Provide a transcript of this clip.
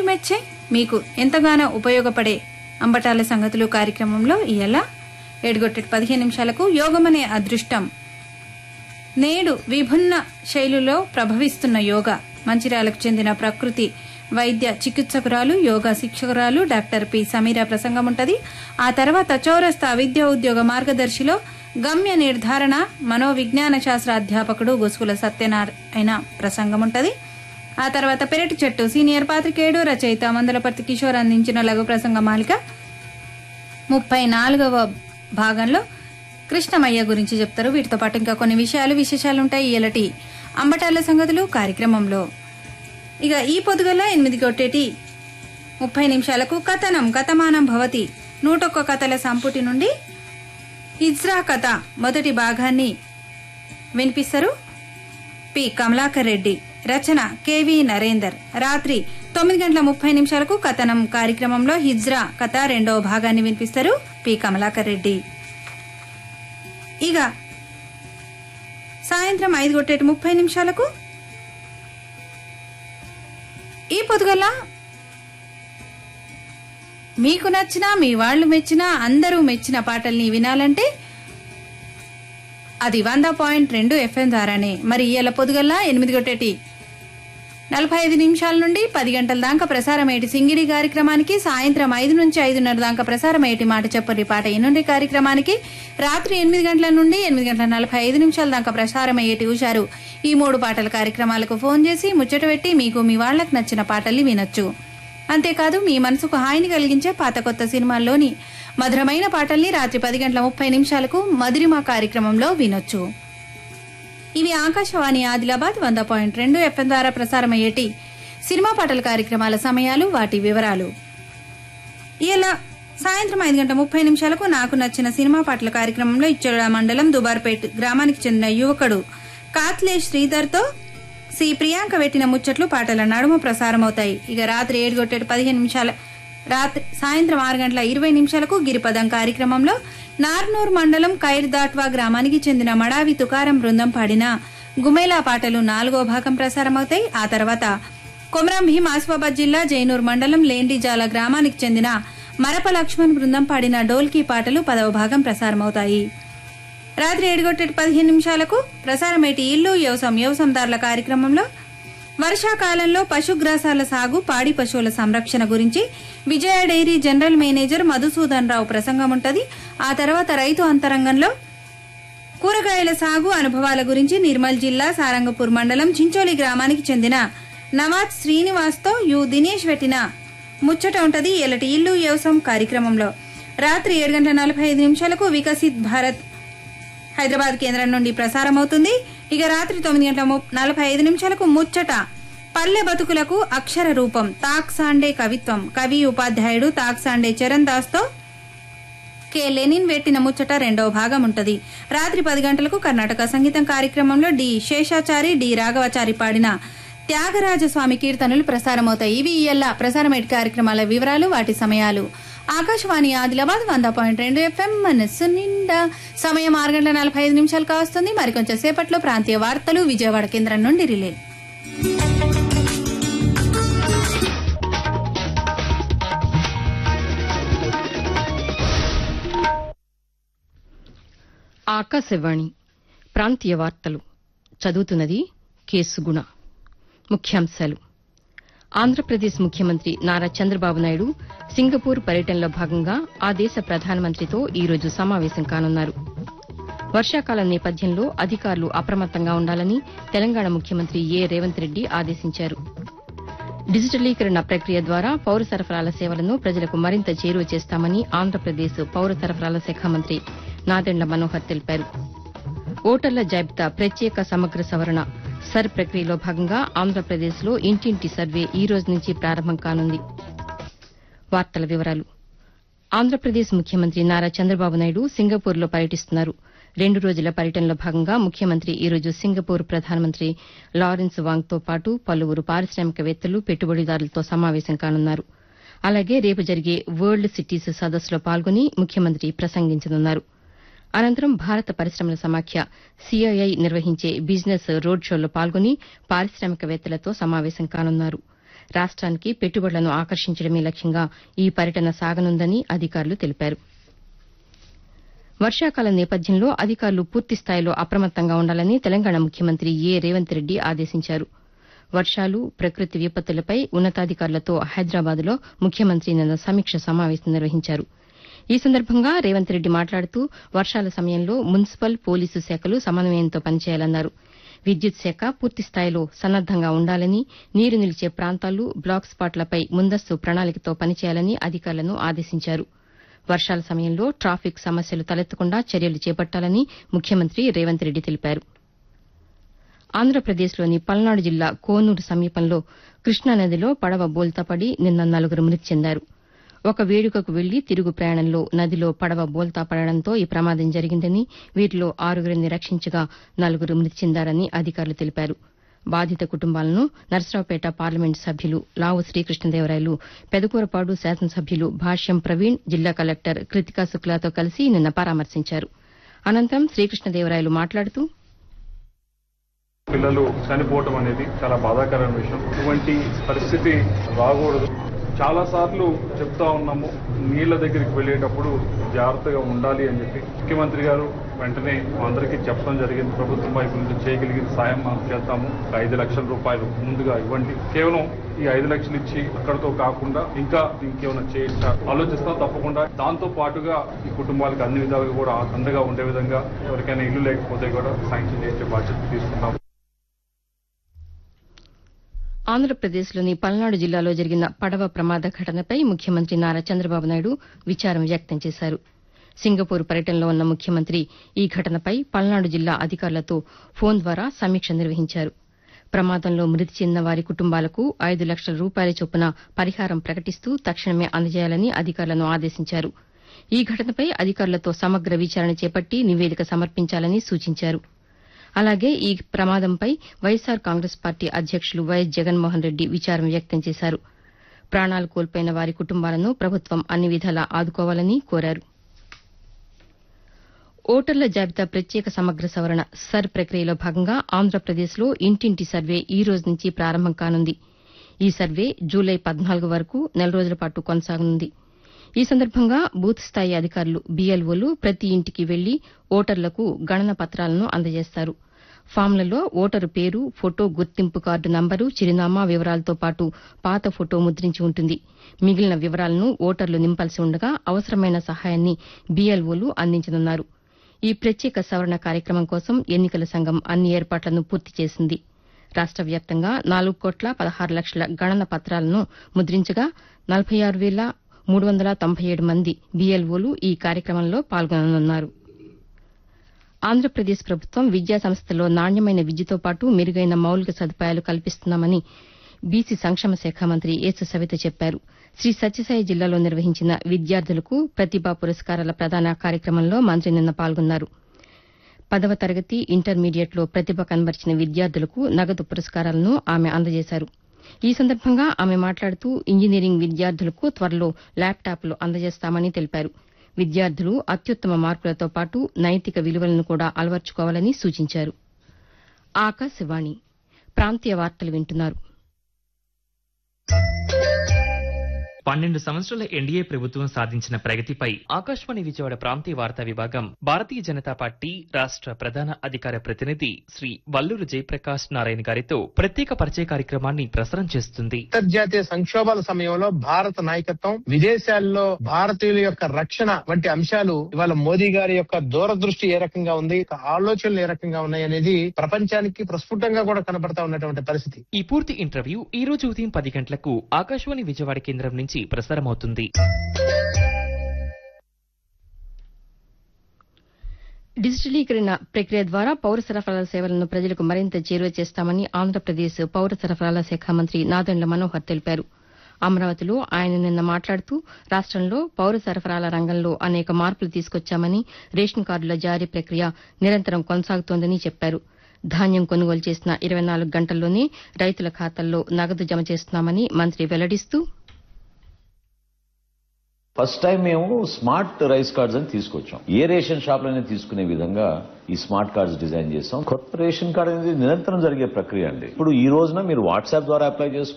మెచ్చే మీకు ఎంతగానో ఉపయోగపడే అంబటాల సంగతులు కార్యక్రమంలో ఇయల ఏడుగొట్టెడు పదిహేను నిమిషాలకు యోగమనే అదృష్టం నేడు విభిన్న శైలులో ప్రభవిస్తున్న యోగా మంచిర్యాలకు చెందిన ప్రకృతి వైద్య చికిత్సకురాలు యోగా శిక్షకురాలు డాక్టర్ పి సమీర ప్రసంగం ఉంటది ఆ తర్వాత చౌరస్తా విద్యా ఉద్యోగ మార్గదర్శిలో గమ్య నిర్ధారణ మనోవిజ్ఞాన శాస్త్ర అధ్యాపకుడు గొసుగుల సత్యనారాయణ ప్రసంగం ఉంటది ఆ తర్వాత పెరటి చెట్టు సీనియర్ పాత్రికేయుడు రచయిత మందలపర్తి కిషోర్ అందించిన లఘు ప్రసంగ మాలిక ముప్పై నాలుగవ భాగంలో కృష్ణమయ్య గురించి చెప్తారు వీటితో పాటు ఇంకా కొన్ని విషయాలు విశేషాలు ఉంటాయి ఇలాంటి అంబటాల సంగతులు కార్యక్రమంలో ఇక ఈ పొద్దుగల ఎనిమిది కొట్టేటి ముప్పై నిమిషాలకు కథనం కథమానం భవతి నూటొక్క కథల సంపుటి నుండి ఇజ్రా కథ మొదటి భాగాన్ని వినిపిస్తారు పి కమలాకర్ రెడ్డి రచన కెవి నరేందర్ రాత్రి తొమ్మిది గంటల ముప్పై నిమిషాలకు కథనం కార్యక్రమంలో హిజ్రా కథ రెండవ భాగాన్ని వినిపిస్తారు పి కమలాకర్ రెడ్డి ఇక సాయంత్రం ఐదు కొట్టేటి ముప్పై నిమిషాలకు ఈ పొద్దుగల మీకు నచ్చిన మీ వాళ్ళు మెచ్చిన అందరూ మెచ్చిన పాటల్ని వినాలంటే అది వంద పాయింట్ రెండు ఎఫ్ఎం ద్వారానే మరి ఇవాళ పొద్దుగల్లా ఎనిమిది కొట్టేటి నలభై ఐదు నిమిషాల నుండి పది గంటల దాకా ప్రసారమయ్యేటి సింగిడి కార్యక్రమానికి సాయంత్రం ఐదు నుంచి ఐదున్నర దాకా ప్రసారమయ్యేటి మాట చెప్పరి పాట ఎన్నుండి కార్యక్రమానికి రాత్రి ఎనిమిది గంటల నుండి ఎనిమిది గంటల నలభై ఐదు నిమిషాల దాకా ప్రసారమయ్యేటి ఉషారు ఈ మూడు పాటల కార్యక్రమాలకు ఫోన్ చేసి ముచ్చట పెట్టి మీకు మీ వాళ్లకు నచ్చిన పాటల్ని వినొచ్చు అంతేకాదు మీ మనసుకు హాయిని కలిగించే పాత కొత్త సినిమాల్లోని మధురమైన పాటల్ని రాత్రి పది గంటల ముప్పై నిమిషాలకు మధురిమ కార్యక్రమంలో వినొచ్చు ఇవి ఆకాశవాణి ఆదిలాబాద్ వంద పాయింట్ రెండు ఎఫ్ఎం ద్వారా ప్రసారమయ్యేటి సినిమా పాటల కార్యక్రమాల సమయాలు వాటి వివరాలు ఇలా సాయంత్రం ఐదు గంటల ముప్పై నిమిషాలకు నాకు నచ్చిన సినిమా పాటల కార్యక్రమంలో ఇచ్చోడ మండలం దుబార్పేట్ గ్రామానికి చెందిన యువకుడు కాత్లే శ్రీధర్తో సి ప్రియాంక పెట్టిన ముచ్చట్లు పాటల నడుమ ప్రసారమవుతాయి ఇక రాత్రి ఏడు గొట్టేడు పదిహేను నిమిషాల రాత్రి సాయంత్రం ఆరు గంటల ఇరవై నిమిషాలకు గిరిపదం కార్యక్రమంలో నార్నూర్ మండలం కైర్దాట్వా గ్రామానికి చెందిన మడావి తుకారం బృందం పాడిన గుమేలా పాటలు నాలుగో భాగం ప్రసారమవుతాయి ఆ తర్వాత కొమరం భీం ఆసిఫాబాద్ జిల్లా జైనూర్ మండలం లేండిజాల గ్రామానికి చెందిన మరప లక్ష్మణ్ బృందం పాడిన డోల్కీ పాటలు పదవ భాగం ప్రసారమవుతాయి రాత్రి ఏడుగొట్టేటి పదిహేను నిమిషాలకు ప్రసారమేటి ఇల్లు వ్యవసాయం వ్యవసాయదారుల కార్యక్రమంలో వర్షాకాలంలో పశుగ్రాసాల సాగు పాడి పశువుల సంరక్షణ గురించి Vijaya dairy general manager Madhusudan Rao ప్రసంగం ఉంటది ఆ తర్వాత రైతు అంతరంగంలో కూరగాయల సాగు అనుభవాల గురించి నిర్మల్ జిల్లా సారంగపూర్ మండలం చించోలి గ్రామానికి చెందిన నవాజ్ శ్రీనివాస్తో యు దినేష్ పెట్టిన ముచ్చట ఉంటది ఎలటి ఇల్లు వ్యవసాయం కార్యక్రమంలో రాత్రి ఏడు గంటల నలభై ఐదు నిమిషాలకు వికసిత్ భారత్ హైదరాబాద్ కేంద్రం నుండి ప్రసారమవుతుంది ఇక రాత్రి తొమ్మిది గంటల ము- నలభై ఐదు నిమిషాలకు ముచ్చట పల్లె బతుకులకు అక్షర రూపం తాక్ సాండే కవిత్వం కవి ఉపాధ్యాయుడు తాక్ సాండే చరణ్ దాస్తో కె లెనిన్ పెట్టిన ముచ్చట రెండవ భాగం ఉంటది రాత్రి పది గంటలకు కర్ణాటక సంగీతం కార్యక్రమంలో డి శేషాచారి డి రాఘవాచారి పాడిన త్యాగరాజ స్వామి కీర్తనలు ప్రసారమవుతాయి ఇవి ఇయ్యల్లా ప్రసారమేటి కార్యక్రమాల వివరాలు వాటి సమయాలు ఆకాశవాణి ఆదిలాబాద్ వంద పాయింట్ రెండు ఎఫ్ఎం మనస్సు నిండా సమయం ఆరు గంటల నలభై ఐదు నిమిషాలు కావస్తుంది మరికొంచెం సేపట్లో ప్రాంతీయ వార్తలు విజయవాడ కేంద్రం నుండి రిలే ఆకాశవాణి ప్రాంతీయ వార్తలు చదువుతున్నది కేసుగుణ ముఖ్యాంశాలు ఆంధ్రప్రదేశ్ ముఖ్యమంత్రి నారా చంద్రబాబు నాయుడు సింగపూర్ పర్యటనలో భాగంగా ఆ దేశ ప్రధానమంత్రితో ఈరోజు సమావేశం కానున్నారు వర్షాకాలం నేపథ్యంలో అధికారులు అప్రమత్తంగా ఉండాలని తెలంగాణ ముఖ్యమంత్రి ఏ రేవంత్ రెడ్డి ఆదేశించారు డిజిటలీకరణ ప్రక్రియ ద్వారా పౌర సరఫరాల సేవలను ప్రజలకు మరింత చేరువ చేస్తామని ఆంధ్రప్రదేశ్ పౌర సరఫరాల శాఖ మంత్రి నాదెండ్ల మనోహర్ తెలిపారు ఓటర్ల జాబితా ప్రత్యేక సమగ్ర సవరణ సర్ ప్రక్రియలో భాగంగా ఆంధ్రప్రదేశ్లో ఇంటింటి సర్వే ఈ రోజు నుంచి ప్రారంభం కానుంది వార్తల వివరాలు ఆంధ్రప్రదేశ్ ముఖ్యమంత్రి నారా చంద్రబాబు నాయుడు సింగపూర్లో పర్యటిస్తున్నారు రెండు రోజుల పర్యటనలో భాగంగా ముఖ్యమంత్రి ఈ రోజు సింగపూర్ ప్రధానమంత్రి లారెన్స్ వాంగ్తో పాటు పలువురు పారిశ్రామికవేత్తలు పెట్టుబడిదారులతో సమావేశం కానున్నారు అలాగే రేపు జరిగే వరల్డ్ సిటీస్ సదస్సులో పాల్గొని ముఖ్యమంత్రి ప్రసంగించనున్నారు అనంతరం భారత పరిశ్రమల సమాఖ్య సిఐఐ నిర్వహించే బిజినెస్ రోడ్ షోలో పాల్గొని పారిశ్రామికవేత్తలతో సమావేశం కానున్నారు రాష్ట్రానికి పెట్టుబడులను ఆకర్షించడమే లక్ష్యంగా ఈ పర్యటన సాగనుందని అధికారులు తెలిపారు వర్షాకాలం నేపథ్యంలో అధికారులు పూర్తిస్థాయిలో అప్రమత్తంగా ఉండాలని తెలంగాణ ముఖ్యమంత్రి ఏ రేవంత్ రెడ్డి ఆదేశించారు వర్షాలు ప్రకృతి విపత్తులపై ఉన్నతాధికారులతో హైదరాబాద్లో ముఖ్యమంత్రి నిన్న సమీక్ష సమావేశం నిర్వహించారు ఈ సందర్భంగా రేవంత్ రెడ్డి మాట్లాడుతూ వర్షాల సమయంలో మున్సిపల్ పోలీసు శాఖలు సమన్వయంతో పనిచేయాలన్నారు విద్యుత్ శాఖ పూర్తిస్థాయిలో సన్నద్దంగా ఉండాలని నీరు నిలిచే ప్రాంతాలు బ్లాక్ స్పాట్లపై ముందస్తు ప్రణాళికతో పనిచేయాలని అధికారులను ఆదేశించారు వర్షాల సమయంలో ట్రాఫిక్ సమస్యలు తలెత్తకుండా చర్యలు చేపట్టాలని ముఖ్యమంత్రి రేవంత్ రెడ్డి తెలిపారు ఆంధ్రప్రదేశ్లోని పల్నాడు జిల్లా కోనూరు సమీపంలో కృష్ణానదిలో పడవ బోల్తాపడి నిన్న నలుగురు మృతి చెందారు ఒక వేడుకకు వెళ్లి తిరుగు ప్రయాణంలో నదిలో పడవ బోల్తా పడడంతో ఈ ప్రమాదం జరిగిందని వీరిలో ఆరుగురిని రక్షించగా నలుగురు మృతి చెందారని అధికారులు తెలిపారు బాధిత కుటుంబాలను నర్సరావుపేట పార్లమెంటు సభ్యులు లావు శ్రీకృష్ణదేవరాయలు పెదకూరపాడు శాసనసభ్యులు భాష్యం ప్రవీణ్ జిల్లా కలెక్టర్ కృతికా శుక్లాతో కలిసి నిన్న పరామర్శించారు అనంతరం శ్రీకృష్ణదేవరాయలు మాట్లాడుతూ పిల్లలు చనిపోవటం అనేది చాలా బాధాకరమైన విషయం ఇటువంటి పరిస్థితి రాకూడదు చాలా సార్లు చెప్తా ఉన్నాము నీళ్ల దగ్గరికి వెళ్ళేటప్పుడు జాగ్రత్తగా ఉండాలి అని చెప్పి ముఖ్యమంత్రి గారు వెంటనే మా అందరికీ చెప్పడం జరిగింది ప్రభుత్వం వైపు నుంచి చేయగలిగిన సాయం మనం చేస్తాము ఒక ఐదు లక్షల రూపాయలు ముందుగా ఇవ్వండి కేవలం ఈ ఐదు లక్షలు ఇచ్చి అక్కడతో కాకుండా ఇంకా ఇంకేమైనా చేయొచ్చా ఆలోచిస్తాం తప్పకుండా దాంతో పాటుగా ఈ కుటుంబాలకు అన్ని విధాలుగా కూడా అండగా ఉండే విధంగా ఎవరికైనా ఇల్లు లేకపోతే కూడా శాంక్షన్ చేసే బాధ్యత తీసుకుంటాం ఆంధ్రప్రదేశ్లోని పల్నాడు జిల్లాలో జరిగిన పడవ ప్రమాద ఘటనపై ముఖ్యమంత్రి నారా చంద్రబాబు నాయుడు విచారం వ్యక్తం చేశారు సింగపూర్ పర్యటనలో ఉన్న ముఖ్యమంత్రి ఈ ఘటనపై పల్నాడు జిల్లా అధికారులతో ఫోన్ ద్వారా సమీక్ష నిర్వహించారు ప్రమాదంలో మృతి చెందిన వారి కుటుంబాలకు ఐదు లక్షల రూపాయల చొప్పున పరిహారం ప్రకటిస్తూ తక్షణమే అందజేయాలని అధికారులను ఆదేశించారు ఈ ఘటనపై అధికారులతో సమగ్ర విచారణ చేపట్టి నివేదిక సమర్పించాలని సూచించారు అలాగే ఈ ప్రమాదంపై వైఎస్సార్ కాంగ్రెస్ పార్టీ అధ్యక్షులు వైఎస్ జగన్మోహన్ రెడ్డి విచారం వ్యక్తం చేశారు ప్రాణాలు కోల్పోయిన వారి కుటుంబాలను ప్రభుత్వం అన్ని విధాలా ఆదుకోవాలని కోరారు ఓటర్ల జాబితా ప్రత్యేక సమగ్ర సవరణ సర్ ప్రక్రియలో భాగంగా ఆంధ్రప్రదేశ్లో ఇంటింటి సర్వే ఈ రోజు నుంచి ప్రారంభం కానుంది ఈ సర్వే జూలై పద్నాలుగు వరకు నెల రోజుల పాటు కొనసాగనుంది ఈ సందర్భంగా బూత్ స్థాయి అధికారులు బీఎల్ఓలు ప్రతి ఇంటికి వెళ్లి ఓటర్లకు గణన పత్రాలను అందజేస్తారు ఫామ్లలో ఓటరు పేరు ఫోటో గుర్తింపు కార్డు నంబరు చిరునామా వివరాలతో పాటు పాత ఫోటో ముద్రించి ఉంటుంది మిగిలిన వివరాలను ఓటర్లు నింపాల్సి ఉండగా అవసరమైన సహాయాన్ని బీఎల్ఓలు అందించనున్నారు ఈ ప్రత్యేక సవరణ కార్యక్రమం కోసం ఎన్నికల సంఘం అన్ని ఏర్పాట్లను పూర్తి చేసింది రాష్ట వ్యాప్తంగా నాలుగు కోట్ల పదహారు లక్షల గణన పత్రాలను ముద్రించగా నలభై ఆరు వేల మూడు వందల తొంభై ఏడు మంది బీఎల్ఓలు ఈ కార్యక్రమంలో పాల్గొననున్నారు ఆంధ్రప్రదేశ్ ప్రభుత్వం విద్యా సంస్థల్లో నాణ్యమైన విద్యతో పాటు మెరుగైన మౌలిక సదుపాయాలు కల్పిస్తున్నామని బీసీ సంక్షేమ శాఖ మంత్రి ఏసు సవిత చెప్పారు శ్రీ సత్యసాయి జిల్లాలో నిర్వహించిన విద్యార్థులకు ప్రతిభా పురస్కారాల ప్రదాన కార్యక్రమంలో మంత్రి నిన్న పాల్గొన్నారు పదవ తరగతి ఇంటర్మీడియట్లో ప్రతిభ కనబరిచిన విద్యార్థులకు నగదు పురస్కారాలను ఆమె అందజేశారు ఈ సందర్భంగా ఆమె మాట్లాడుతూ ఇంజనీరింగ్ విద్యార్థులకు త్వరలో ల్యాప్టాప్లు అందజేస్తామని తెలిపారు విద్యార్థులు అత్యుత్తమ మార్కులతో పాటు నైతిక విలువలను కూడా అలవర్చుకోవాలని సూచించారు ఆకాశవాణి ప్రాంతీయ వార్తలు వింటున్నారు పన్నెండు సంవత్సరాల ఎన్డీఏ ప్రభుత్వం సాధించిన ప్రగతిపై ఆకాశవాణి విజయవాడ ప్రాంతీయ వార్తా విభాగం భారతీయ జనతా పార్టీ రాష్ట్ర ప్రధాన అధికార ప్రతినిధి శ్రీ వల్లూరు జయప్రకాష్ నారాయణ గారితో ప్రత్యేక పరిచయ కార్యక్రమాన్ని ప్రసారం చేస్తుంది అంతర్జాతీయ సంక్షోభాల సమయంలో భారత నాయకత్వం విదేశాల్లో భారతీయుల యొక్క రక్షణ వంటి అంశాలు ఇవాళ మోదీ గారి యొక్క దూరదృష్టి ఏ రకంగా ఉంది ఆలోచనలు ఏ రకంగా ఉన్నాయి అనేది ప్రపంచానికి ప్రస్ఫుటంగా కూడా కనబడతా ఉన్నటువంటి పరిస్థితి ఈ పూర్తి ఇంటర్వ్యూ ఈ రోజు ఉదయం పది గంటలకు ఆకాశవాణి విజయవాడ కేంద్రం నుంచి ప్రసారమవుతుంది డిజిటలీకరణ ప్రక్రియ ద్వారా పౌర సరఫరాల సేవలను ప్రజలకు మరింత చేరువ చేస్తామని ఆంధ్రప్రదేశ్ పౌర సరఫరాల శాఖ మంత్రి నాదెండ్ల మనోహర్ తెలిపారు అమరావతిలో ఆయన నిన్న మాట్లాడుతూ రాష్టంలో పౌర సరఫరాల రంగంలో అనేక మార్పులు తీసుకొచ్చామని రేషన్ కార్డుల జారీ ప్రక్రియ నిరంతరం కొనసాగుతోందని చెప్పారు ధాన్యం కొనుగోలు చేసిన ఇరవై నాలుగు గంటల్లోనే రైతుల ఖాతాల్లో నగదు జమ చేస్తున్నామని మంత్రి వెల్లడిస్తూ ఫస్ట్ టైం మేము స్మార్ట్ రైస్ కార్డ్స్ అని తీసుకొచ్చాం ఏ రేషన్ షాప్ లోనే తీసుకునే విధంగా ఈ స్మార్ట్ కార్డ్స్ డిజైన్ చేస్తాం కొత్త రేషన్ కార్డ్ అనేది నిరంతరం జరిగే ప్రక్రియ అండి ఇప్పుడు ఈ రోజున మీరు వాట్సాప్ ద్వారా అప్లై చేసుకో